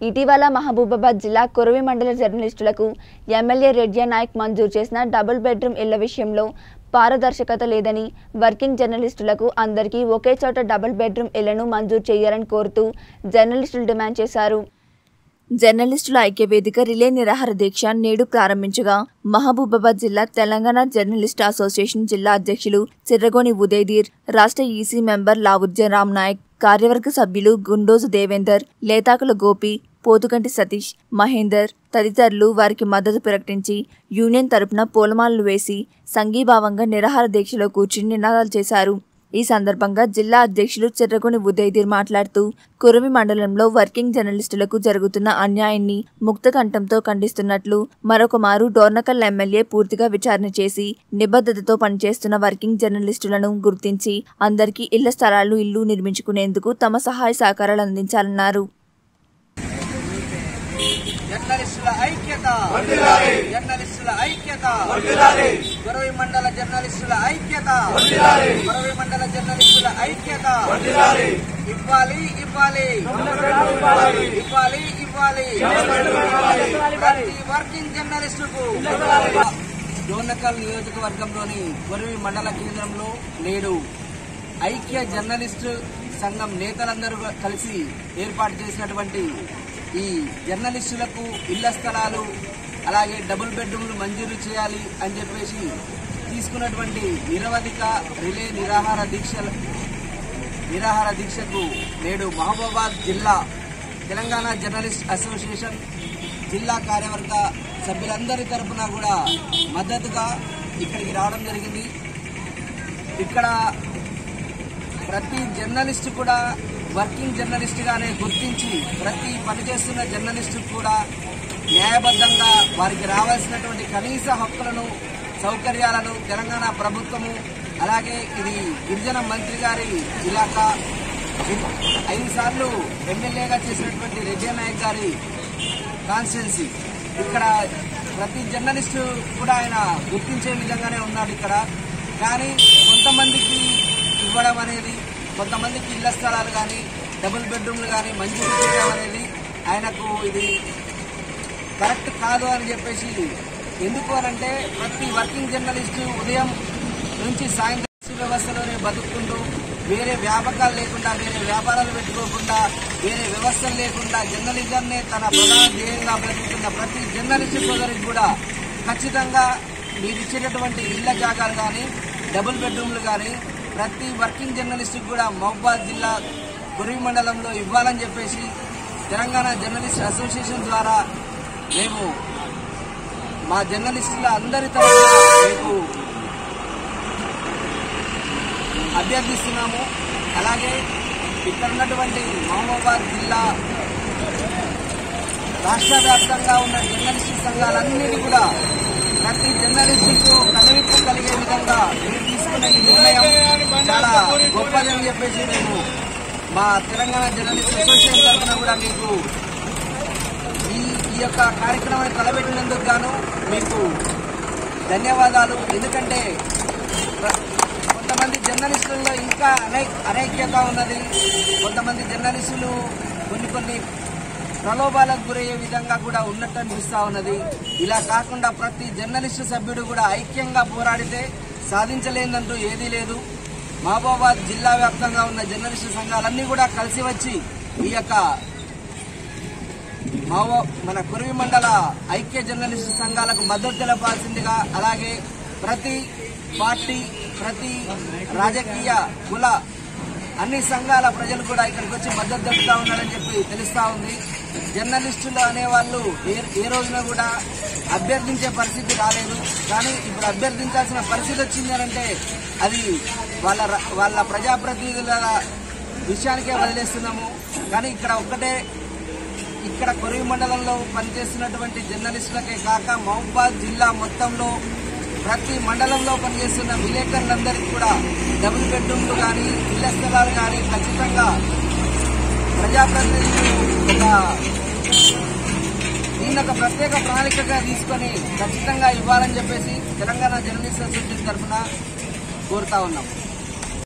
ఇటీవల మహబూబాబాద్ జిల్లా కొరవి మండల జర్నలిస్టులకు ఎమ్మెల్యే రెడ్యా నాయక్ మంజూరు చేసిన డబుల్ బెడ్రూమ్ ఇళ్ల విషయంలో పారదర్శకత లేదని వర్కింగ్ జర్నలిస్టులకు అందరికీ ఒకే చోట డబుల్ బెడ్రూమ్ ఇళ్లను మంజూరు చేయాలని కోరుతూ జర్నలిస్టులు డిమాండ్ చేశారు జర్నలిస్టుల ఐక్యవేదిక రిలే నిరాహార దీక్ష నేడు ప్రారంభించగా మహబూబాబాద్ జిల్లా తెలంగాణ జర్నలిస్ట్ అసోసియేషన్ జిల్లా అధ్యక్షులు చిర్రగోని ఉదయధీర్ రాష్ట్ర ఈసీ మెంబర్ లావుజ్జన్ రామ్ నాయక్ కార్యవర్గ సభ్యులు గుండోజు దేవేందర్ లేతాకుల గోపి పోతుగంటి సతీష్ మహేందర్ తదితరులు వారికి మద్దతు ప్రకటించి యూనియన్ తరపున పూలమాలలు వేసి సంఘీభావంగా నిరాహార దీక్షలో కూర్చుని నినాదాలు చేశారు ఈ సందర్భంగా జిల్లా అధ్యక్షులు చిర్రగొని ఉదయధీర్ మాట్లాడుతూ కురవి మండలంలో వర్కింగ్ జర్నలిస్టులకు జరుగుతున్న అన్యాయాన్ని ముక్తకంఠంతో ఖండిస్తున్నట్లు మరొక మారు డోర్నకల్ ఎమ్మెల్యే పూర్తిగా విచారణ చేసి నిబద్ధతతో పనిచేస్తున్న వర్కింగ్ జర్నలిస్టులను గుర్తించి అందరికీ ఇళ్ల స్థలాలు ఇల్లు నిర్మించుకునేందుకు తమ సహాయ సహకారాలు అందించాలన్నారు జర్నలిస్టుల ఐక్యత జర్నలిస్టుల ఐక్యత గొరవి మండల జర్నలిస్టుల ఐక్యత గొరవి మండల జర్నలిస్టుల ఐక్యత ఇవ్వాలి ఇవ్వాలి ఇవ్వాలి ఇవ్వాలి ప్రతి వర్కింగ్ జర్నలిస్టుకు డోర్నకల్ నియోజకవర్గంలోని గొరవి మండల కేంద్రంలో నేడు ఐక్య జర్నలిస్టు సంఘం నేతలందరూ కలిసి ఏర్పాటు చేసినటువంటి ఈ జర్నలిస్టులకు ఇళ్ల స్థలాలు అలాగే డబుల్ బెడ్రూమ్లు మంజూరు చేయాలి అని చెప్పేసి తీసుకున్నటువంటి నిరవధిక రిలే నిరాహార దీక్ష నిరాహార దీక్షకు నేడు మహబూబాబాద్ జిల్లా తెలంగాణ జర్నలిస్ట్ అసోసియేషన్ జిల్లా కార్యవర్గ సభ్యులందరి తరపున కూడా మద్దతుగా ఇక్కడికి రావడం జరిగింది ఇక్కడ ప్రతి జర్నలిస్ట్ కూడా వర్కింగ్ జర్నలిస్ట్ గానే గుర్తించి ప్రతి పనిచేస్తున్న జర్నలిస్ట్ కూడా న్యాయబద్ధంగా వారికి రావాల్సినటువంటి కనీస హక్కులను సౌకర్యాలను తెలంగాణ ప్రభుత్వము అలాగే ఇది గిరిజన మంత్రి గారి ఇలాకా ఐదు సార్లు ఎమ్మెల్యేగా చేసినటువంటి రెడ్డి నాయక్ గారి కాన్స్టిట్యున్సీ ఇక్కడ ప్రతి జర్నలిస్టు కూడా ఆయన గుర్తించే విధంగానే ఉన్నాడు ఇక్కడ కానీ కొంతమందికి ఇవ్వడం అనేది కొంతమందికి ఇళ్ల స్థలాలు కానీ డబుల్ బెడ్రూమ్లు కానీ మంజూరు చేయడం అనేది ఆయనకు ఇది కరెక్ట్ కాదు అని చెప్పేసి ఎందుకు అనంటే ప్రతి వర్కింగ్ జర్నలిస్టు ఉదయం నుంచి సాయంత్రం వ్యవస్థలోనే బతుకుతుంటూ వేరే వ్యాపకాలు లేకుండా వేరే వ్యాపారాలు పెట్టుకోకుండా వేరే వ్యవస్థలు లేకుండా జర్నలిజంనే తన ప్రధాన ధ్యేయంగా బ్రతుకుతున్న ప్రతి జర్నలిస్ట్ సోదరికి కూడా ఖచ్చితంగా మీరు ఇచ్చేటటువంటి ఇళ్ల జాగాలు కానీ డబుల్ బెడ్రూమ్లు కానీ ప్రతి వర్కింగ్ జర్నలిస్ట్కి కూడా మహబాద్ జిల్లా గురివి మండలంలో ఇవ్వాలని చెప్పేసి తెలంగాణ జర్నలిస్ట్ అసోసియేషన్ ద్వారా మేము మా జర్నలిస్టుల అందరి తరఫున మీకు అభ్యర్థిస్తున్నాము అలాగే ఇక్కడ ఉన్నటువంటి మహబూబాబాద్ జిల్లా రాష్ట్ర వ్యాప్తంగా ఉన్న జర్నలిస్టు సంఘాలన్నిటి కూడా ప్రతి జర్నలిస్టుకు కనువిప్పు కలిగే విధంగా మీరు తీసుకున్న ఈ నిర్ణయం చాలా గొప్పదని చెప్పేసి మేము మా తెలంగాణ జర్నలిస్ట్ అసోసియేషన్ తరఫున కూడా మీకు ఈ ఈ యొక్క కార్యక్రమాన్ని తలపెట్టినందుకు గాను మీకు ధన్యవాదాలు ఎందుకంటే ప్ర- కొంతమంది జర్నలిస్టుల్లో ఇంకా అనై అనైక్యత ఉన్నది కొంతమంది జర్నలిస్టులు కొన్ని కొన్ని ప్రలోభాలకు గురయ్యే విధంగా కూడా ఉన్నట్టు అనిపిస్తా ఉన్నది ఇలా కాకుండా ప్రతి జర్నలిస్టు సభ్యుడు కూడా ఐక్యంగా పోరాడితే సాధించలేదంటూ ఏదీ లేదు మహబూబాబాద్ జిల్లా వ్యాప్తంగా ఉన్న జర్నలిస్టు సంఘాలన్నీ కూడా కలిసి వచ్చి ఈ యొక్క మావో మన కురివి మండల ఐక్య జర్నలిస్టు సంఘాలకు మద్దతు తెలపాల్సిందిగా అలాగే ప్రతి పార్టీ ప్రతి రాజకీయ కుల అన్ని సంఘాల ప్రజలు కూడా ఇక్కడికి వచ్చి మద్దతు తెలుపుతా ఉన్నారని చెప్పి తెలుస్తా ఉంది జర్నలిస్టులు అనేవాళ్ళు ఏ ఏ రోజున కూడా అభ్యర్థించే పరిస్థితి రాలేదు కానీ ఇప్పుడు అభ్యర్థించాల్సిన పరిస్థితి వచ్చింది అంటే అది వాళ్ళ ర- వాళ్ళ ప్రజాప్రతినిధుల విషయానికే వదిలేస్తున్నాము కానీ ఇక్కడ ఒక్కటే ఇక్కడ కొరివి మండలంలో పనిచేస్తున్నటువంటి జర్నలిస్టులకే కాక మహబాద్ జిల్లా మొత్తంలో ప్రతి మండలంలో పనిచేస్తున్న విలేకరులందరికీ కూడా డబుల్ బెడ్రూమ్లు కానీ ఇళ్ల స్థలాలు కానీ ఖచ్చితంగా ప్రజాప్రతినిధులు ఒక దీన్ని ఒక ప్రత్యేక ప్రణాళికగా తీసుకొని ఖచ్చితంగా ఇవ్వాలని చెప్పేసి తెలంగాణ జర్నలిస్ట్ అసోసియేషన్ తరఫున కోరుతా ఉన్నాం